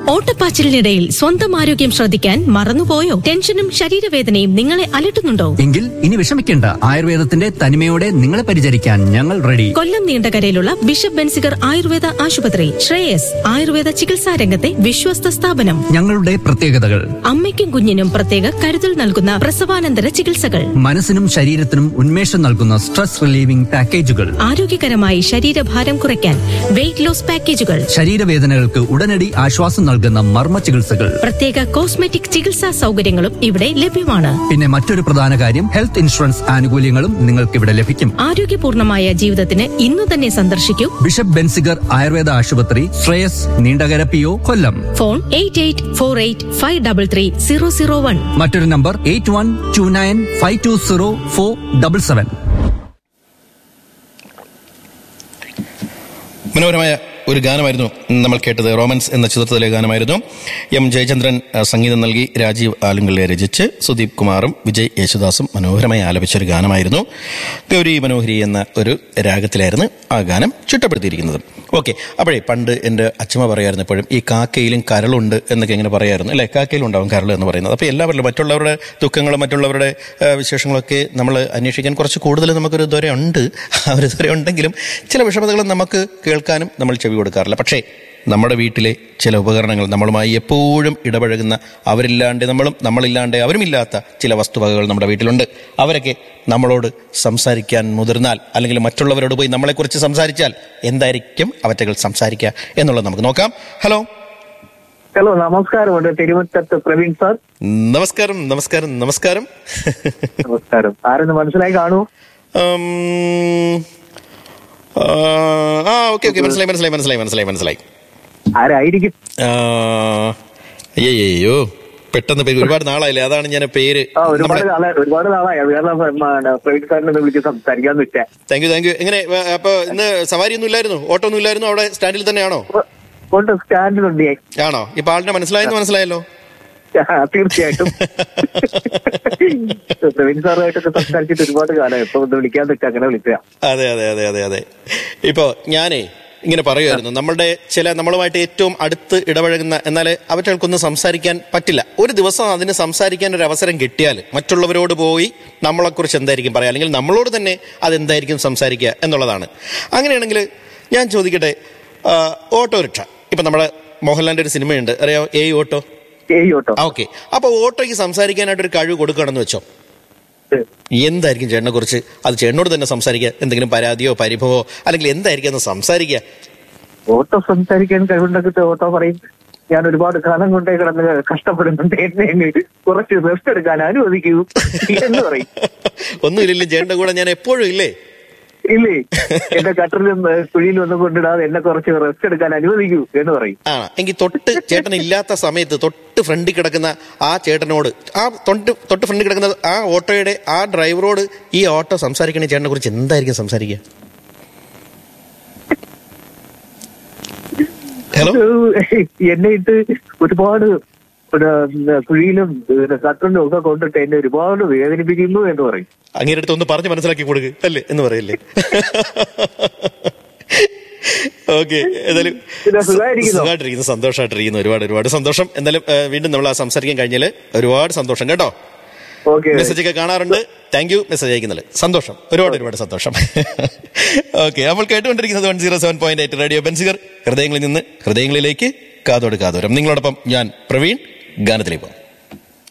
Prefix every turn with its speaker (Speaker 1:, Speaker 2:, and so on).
Speaker 1: ഓട്ടപ്പാച്ചിലിനിടയിൽ സ്വന്തം ആരോഗ്യം ശ്രദ്ധിക്കാൻ മറന്നുപോയോ ടെൻഷനും ശരീരവേദനയും നിങ്ങളെ അലട്ടുന്നുണ്ടോ
Speaker 2: എങ്കിൽ ഇനി വിഷമിക്കേണ്ട ആയുർവേദത്തിന്റെ തനിമയോടെ നിങ്ങളെ പരിചരിക്കാൻ ഞങ്ങൾ റെഡി
Speaker 1: കൊല്ലം നീണ്ടകരയിലുള്ള ബിഷപ്പ് ബെൻസിഗർ ആയുർവേദ ആശുപത്രി ശ്രേയസ് ആയുർവേദ ചികിത്സാ രംഗത്തെ വിശ്വസ്ത സ്ഥാപനം
Speaker 2: ഞങ്ങളുടെ പ്രത്യേകതകൾ
Speaker 1: അമ്മയ്ക്കും കുഞ്ഞിനും പ്രത്യേക കരുതൽ നൽകുന്ന പ്രസവാനന്തര ചികിത്സകൾ
Speaker 2: മനസ്സിനും ശരീരത്തിനും ഉന്മേഷം നൽകുന്ന സ്ട്രെസ് റിലീവിംഗ് പാക്കേജുകൾ
Speaker 1: ആരോഗ്യകരമായി ശരീരഭാരം കുറയ്ക്കാൻ വെയിറ്റ് ലോസ് പാക്കേജുകൾ
Speaker 2: ശരീരവേദനകൾക്ക് ഉടനടി ആശ്വാസം നൽകുന്ന മർമ്മ ചികിത്സകൾ
Speaker 1: പ്രത്യേക കോസ്മെറ്റിക് ചികിത്സാ സൗകര്യങ്ങളും ഇവിടെ ലഭ്യമാണ്
Speaker 2: പിന്നെ മറ്റൊരു പ്രധാന കാര്യം ഹെൽത്ത് ഇൻഷുറൻസ് ആനുകൂല്യങ്ങളും നിങ്ങൾക്ക് ഇവിടെ ലഭിക്കും
Speaker 1: ആരോഗ്യപൂർണമായ ജീവിതത്തിന് ഇന്നു തന്നെ സന്ദർശിക്കൂ
Speaker 2: ബിഷപ്പ് ബെൻസിഗർ ആയുർവേദ ആശുപത്രി Sreyas Neendakara P O Kollam
Speaker 1: phone eight eight four eight five double three zero zero one
Speaker 2: മറ്റൊരു number eight one two nine five two zero four double seven
Speaker 3: മനോഹരമായ ഒരു ഗാനമായിരുന്നു നമ്മൾ കേട്ടത് റോമൻസ് എന്ന ചിത്രത്തിലെ ഗാനമായിരുന്നു എം ജയചന്ദ്രൻ ആ, സംഗീതം നൽകി രാജീവ് ആലുങ്കലിനെ രചിച്ച് സുദീപ് കുമാറും വിജയ് യേശുദാസും മനോഹരമായി ആലപിച്ച ഒരു ഗാനമായിരുന്നു ഗൗരി മനോഹരി എന്ന ഒരു രാഗത്തിലായിരുന്നു ആ ഗാനം ചിട്ടപ്പെടുത്തിയിരിക്കുന്നത് ഓക്കെ അപ്പോഴേ പണ്ട് എൻ്റെ അച്ഛമ്മ പറയായിരുന്നു എപ്പോഴും ഈ കാക്കയിലും കരളുണ്ട് എന്നൊക്കെ ഇങ്ങനെ പറയായിരുന്നു അല്ലേ കാക്കയിലും ഉണ്ടാവും കരൾ എന്ന് പറയുന്നത് അപ്പോൾ എല്ലാവരിലും മറ്റുള്ളവരുടെ ദുഃഖങ്ങളും മറ്റുള്ളവരുടെ ആ, വിശേഷങ്ങളൊക്കെ നമ്മൾ അന്വേഷിക്കാൻ കുറച്ച് കൂടുതൽ നമുക്കൊരു ദൂരെ ഉണ്ട് ആ ഒരു ദൂരെ ഉണ്ടെങ്കിലും ചില വിഷമതകളും നമുക്ക് കേൾക്കാനും നമ്മൾ ചെവി കൊടുക്കാറില്ല പക്ഷേ നമ്മുടെ വീട്ടിലെ ചില ഉപകരണങ്ങൾ നമ്മളുമായി എപ്പോഴും ഇടപഴകുന്ന അവരില്ലാണ്ട് നമ്മളും നമ്മളില്ലാണ്ട് അവരുമില്ലാത്ത ചില വസ്തുവകകൾ നമ്മുടെ വീട്ടിലുണ്ട് അവരൊക്കെ നമ്മളോട് സംസാരിക്കാൻ മുതിർന്നാൽ അല്ലെങ്കിൽ മറ്റുള്ളവരോട് പോയി നമ്മളെക്കുറിച്ച് സംസാരിച്ചാൽ എന്തായിരിക്കും അവറ്റകൾ സംസാരിക്കുക എന്നുള്ളത് നമുക്ക് നോക്കാം ഹലോ
Speaker 4: ഹലോ നമസ്കാരമുണ്ട് തിരുവനന്തപുരത്ത് പ്രവീൺ സാർ
Speaker 3: നമസ്കാരം നമസ്കാരം നമസ്കാരം
Speaker 4: നമസ്കാരം ആരെന്ന് മനസ്സിലായി കാണൂ
Speaker 3: ഉം, ആ, ആ ഓക്കെ ഓക്കെ മനസ്സിലായി മനസ്സിലായി മനസ്സിലായി മനസ്സിലായി മനസ്സിലായി
Speaker 4: ആരായിരിക്കും
Speaker 3: ആ, അയ്യയ്യോ പെട്ടെന്ന് പേര് ഒരുപാട് നാളായില്ലേ അതാണ് ഞാൻ പേര്
Speaker 4: ആ ഒരുപാട്
Speaker 3: നമ്മുടെ
Speaker 4: നാളായി ഒരുപാട് നാളായി അത് കാരണം മ- പ്രവീൺ സാറിനെ ഒന്ന് വിളിച്ച് സംസാരിക്കാന്ന് വെച്ചാ
Speaker 3: താങ്ക് യു താങ്ക് യു എങ്ങനെ ആ, അപ്പൊ ഇന്ന് സവാരി ഒന്നും ഇല്ലായിരുന്നു ഓട്ടോ ഒന്നും ഇല്ലായിരുന്നു അവിടെ സ്റ്റാൻഡിൽ തന്നെയാണോ
Speaker 4: കൊണ്ട് സ്റ്റാൻഡിലുണ്ട് ഞാൻ.
Speaker 3: ആണോ ഇപ്പൊ ആളിനെ മനസ്സിലായെന്ന് മനസ്സിലായല്ലോ
Speaker 4: ആ, തീർച്ചയായിട്ടും പ്രവീൺ സാറുമായിട്ടൊക്കെ സംസാരിച്ചിട്ട് ഒരുപാട് കാലം ഇപ്പൊ ഒന്ന് വിളിക്കാൻ വെച്ചാ അങ്ങനെ വിളിക്കുക
Speaker 3: അതെ അതെ അതെ അതെ അതെ ഇപ്പോ ഞാനേ ഇങ്ങനെ പറയുമായിരുന്നു നമ്മളുടെ ചില നമ്മളുമായിട്ട് ഏറ്റവും അടുത്ത് ഇടപഴകുന്ന എന്നാൽ അവറ്റകൾക്കൊന്നും സംസാരിക്കാൻ പറ്റില്ല ഒരു ദിവസം അതിന് സംസാരിക്കാൻ ഒരു അവസരം കിട്ടിയാൽ മറ്റുള്ളവരോട് പോയി നമ്മളെക്കുറിച്ച് എന്തായിരിക്കും പറയുക അല്ലെങ്കിൽ നമ്മളോട് തന്നെ അതെന്തായിരിക്കും സംസാരിക്കുക എന്നുള്ളതാണ് അങ്ങനെയാണെങ്കിൽ ഞാൻ ചോദിക്കട്ടെ ആ, ഓട്ടോറിക്ഷ ഇപ്പൊ നമ്മുടെ മോഹൻലാലിന്റെ ഒരു സിനിമയുണ്ട് അറിയാമോ ഏ ഓട്ടോ
Speaker 4: ഏയ് കേട്ടോ
Speaker 3: ഓക്കെ അപ്പൊ ഓട്ടോയ്ക്ക് സംസാരിക്കാനായിട്ട് ഒരു കഴിവ് കൊടുക്കുകയാണെന്ന് വെച്ചോ എന്തായിരിക്കും ചേട്ടനെ കുറിച്ച് അത് ചേട്ടനോട് തന്നെ സംസാരിക്കുക എന്തെങ്കിലും പരാതിയോ പരിഭവോ അല്ലെങ്കിൽ എന്തായിരിക്കും അന്ന് സംസാരിക്കുക
Speaker 4: ഓട്ടോ സംസാരിക്കാൻ കഴിവുണ്ടെങ്കിൽ ഓട്ടോ പറയും ഞാൻ ഒരുപാട് കാലം കൊണ്ടേ കിടന്ന് കഷ്ടപ്പെടുന്നുണ്ട് എന്നെ അങ്ങ് കുറച്ച് റെസ്റ്റ് എടുക്കാൻ അനുവദിക്കൂ എന്ന് പറയും
Speaker 3: ഒന്നുമില്ലല്ലോ ചേട്ടന്റെ കൂടെ ഞാൻ എപ്പോഴും ഇല്ലേ
Speaker 4: ഇല്ലേ എന്റെ കട്ടറിലും ഏഹ്, കുഴിയിലും ഒന്നും കൊണ്ടിടാതെ എന്നെ കുറച്ച് റെസ്റ്റ് എടുക്കാൻ അനുവദിക്കൂ എന്ന് പറയും
Speaker 3: ആ എങ്കിൽ തൊട്ട് ചേട്ടൻ ഇല്ലാത്ത സമയത്ത് തൊട്ട് ഫ്രണ്ടിൽ കിടക്കുന്ന ആ ചേട്ടനോട് ആ തൊട്ട് തൊട്ട് ഫ്രണ്ടിൽ കിടക്കുന്ന ആ ഓട്ടോയുടെ ആ ഡ്രൈവറോട് ഈ ഓട്ടോ സംസാരിക്കണ ചേട്ടനെ കുറിച്ച് എന്തായിരിക്കും സംസാരിക്കുക ഹലോ
Speaker 4: ഏഹ്, എന്നെ ഇട്ട് ഒരുപാട് ഒരു, ഉം, കുഴിയിലും പിന്നെ കട്ടറിലും ഒക്കെ കൊണ്ടിട്ട് എന്നെ ഒരുപാട് വേദനിപ്പിക്കുന്നു എന്ന് പറയും
Speaker 3: അങ്ങേരുടെ അടുത്ത് ഒന്ന് പറഞ്ഞ് മനസ്സിലാക്കി കൊടുക്ക് അല്ലേ എന്ന് പറയല്ലേ ഓക്കെ എന്തായാലും
Speaker 4: പിന്നെ സുഖമായിരിക്കുന്നോ?
Speaker 3: സുഖമായിട്ടിരിക്കുന്നു സന്തോഷമായിട്ടിരിക്കുന്നു ഒരുപാട് ഒരുപാട് സന്തോഷം എന്തായാലും ഏഹ്, വീണ്ടും നമ്മൾ ആ സംസാരിക്കാൻ കഴിഞ്ഞാൽ ഒരുപാട് സന്തോഷം കേട്ടോ
Speaker 4: ഓക്കെ
Speaker 3: മെസ്സേജ് ഒക്കെ കാണാറുണ്ട് താങ്ക് യു മെസ്സേജ് അയക്കുന്നതിൽ സന്തോഷം ഒരുപാട് ഒരുപാട് സന്തോഷം ഓക്കെ അപ്പോൾ കേട്ടുകൊണ്ടിരിക്കുന്നത് one zero seven point eight radio Benziger ഹൃദയങ്ങളിൽ നിന്ന് ഹൃദയങ്ങളിലേക്ക് കാതോട് കാതോരം നിങ്ങളോടൊപ്പം ഞാൻ പ്രവീൺ ഗാനത്തിലേക്ക് പോകും